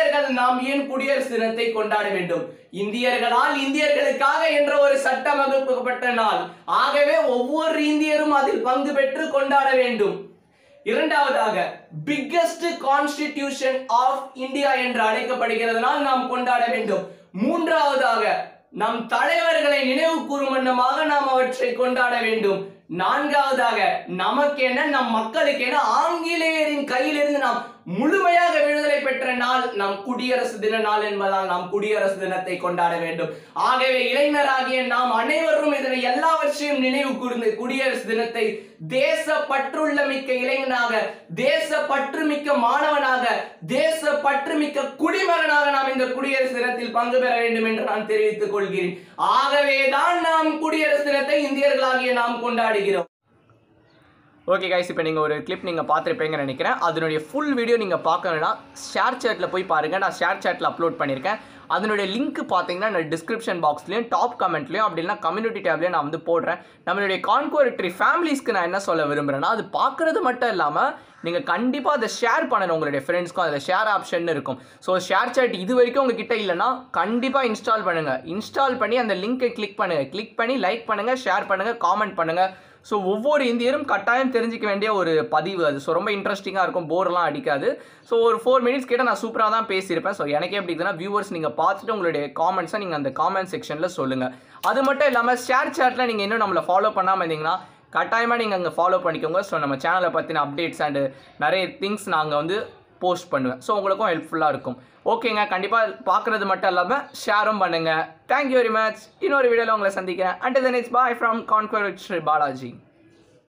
இந்தியர்கள் நாம் ஏன் குடியரசு தினத்தை கொண்டாட வேண்டும் இந்தியர்களால் இந்தியர்களுக்காக என்ற ஒரு சட்டம் வகுக்கப்பட்ட நாள் ஆகவே ஒவ்வொரு இந்தியரும் அதில் பங்கு பெற்று கொண்டாட வேண்டும் இரண்டாவதாக பிக்கஸ்ட் கான்ஸ்டிடியூஷன் ஆஃப் இந்தியா என்று அழைக்கப்படுகிறதுனால் நாம் கொண்டாட வேண்டும் மூன்றாவதாக நம் தலைவர்களை நினைவு கூறும் வண்ணமாக நாம் அவற்றை கொண்டாட வேண்டும் நான்காவதாக நமக்கென நம் மக்களுக்கென ஆங்கிலேயரின் கையிலிருந்து நாம் முழுமையாக விடுதலை பெற்ற நாள் நம் குடியரசு தின நாள் என்பதால் நாம் குடியரசு தினத்தை கொண்டாட வேண்டும் ஆகவே இளைஞராகிய நாம் அனைவரும் இதனை எல்லாவற்றையும் நினைவு கூர்ந்து குடியரசு தினத்தை தேச பற்றுள்ள மிக்க இளைஞனாக தேச பற்றுமிக்க மாணவனாக தேச பற்றுமிக்க குடிமகனாக நாம் இந்த குடியரசு தினத்தில் பங்கு பெற வேண்டும் என்று நான் தெரிவித்துக் கொள்கிறேன் ஆகவேதான் நாம் குடியரசு தினத்தை இந்தியர்களாகிய நாம் கொண்டாடுகிறோம் ஓகே கைஸ் இப்போ நீங்கள் ஒரு கிளிப் நீங்கள் பார்த்துருப்பீங்கன்னு நினைக்கிறேன் அதனுடைய ஃபுல் வீடியோ நீங்கள் பார்க்கணுன்னா ஷேர் சேட்டில் போய் பாருங்கள் நான் ஷேர் சேட்டில் அப்லோட் பண்ணியிருக்கேன் அதனுடைய லிங்க் பார்த்தீங்கன்னா நான் டிஸ்கிரிப்ஷன் பாக்ஸ்லையும் டாப் கமெண்ட்லையும் அப்படி இல்லைனா கம்யூனிட்டி டேப்லையும் நான் வந்து போடுறேன் நம்மளுடைய கான்கோரிட்டரி ஃபேமிலிஸ்க்கு நான் என்ன சொல்ல விரும்புகிறேன்னா அது பார்க்குறது மட்டும் இல்லாமல் நீங்கள் கண்டிப்பாக அதை ஷேர் பண்ணணும் உங்களுடைய ஃப்ரெண்ட்ஸ்க்கும் அதில் ஷேர் ஆப்ஷன் இருக்கும் ஸோ ஷேர் சேட் இது வரைக்கும் உங்ககிட்ட இல்லைன்னா கண்டிப்பாக இன்ஸ்டால் பண்ணுங்கள் இன்ஸ்டால் பண்ணி அந்த லிங்கை கிளிக் பண்ணுங்கள் கிளிக் பண்ணி லைக் பண்ணுங்கள் ஷேர் பண்ணுங்கள் காமெண்ட் பண்ணுங்கள் ஸோ ஒவ்வொரு இந்தியரும் கட்டாயம் தெரிஞ்சிக்க வேண்டிய ஒரு பதிவு அது ஸோ ரொம்ப இன்ட்ரெஸ்டிங்காக இருக்கும் போர்லாம் அடிக்காது ஸோ ஒரு ஃபோர் மினிட்ஸ் கிட்ட நான் சூப்பராக தான் பேசியிருப்பேன் ஸோ எனக்கே எப்படி இதுனா வியூவர்ஸ் நீங்கள் பார்த்துட்டு உங்களுடைய காமெண்ட்ஸை நீங்கள் அந்த காமெண்ட் செக்ஷனில் சொல்லுங்கள் அது மட்டும் இல்லாமல் ஷேர் சேட்டில் நீங்கள் இன்னும் நம்மளை ஃபாலோ பண்ணாமல் இருந்தீங்கன்னா கட்டாயமாக நீங்கள் அங்கே ஃபாலோ பண்ணிக்கோங்க ஸோ நம்ம சேனலை பற்றின அப்டேட்ஸ் அண்டு நிறைய திங்ஸ் நாங்கள் வந்து போஸ்ட் பண்ணுவேன் ஸோ உங்களுக்கும் ஹெல்ப்ஃபுல்லாக இருக்கும் ஓகேங்க கண்டிப்பாக பார்க்குறது மட்டும் இல்லாமல் ஷேரும் பண்ணுங்கள் தேங்க்யூ வெரி மச் இன்னொரு வீடியோவில் உங்களை சந்திக்கிறேன் and then it's bye from conquer Sri Balaji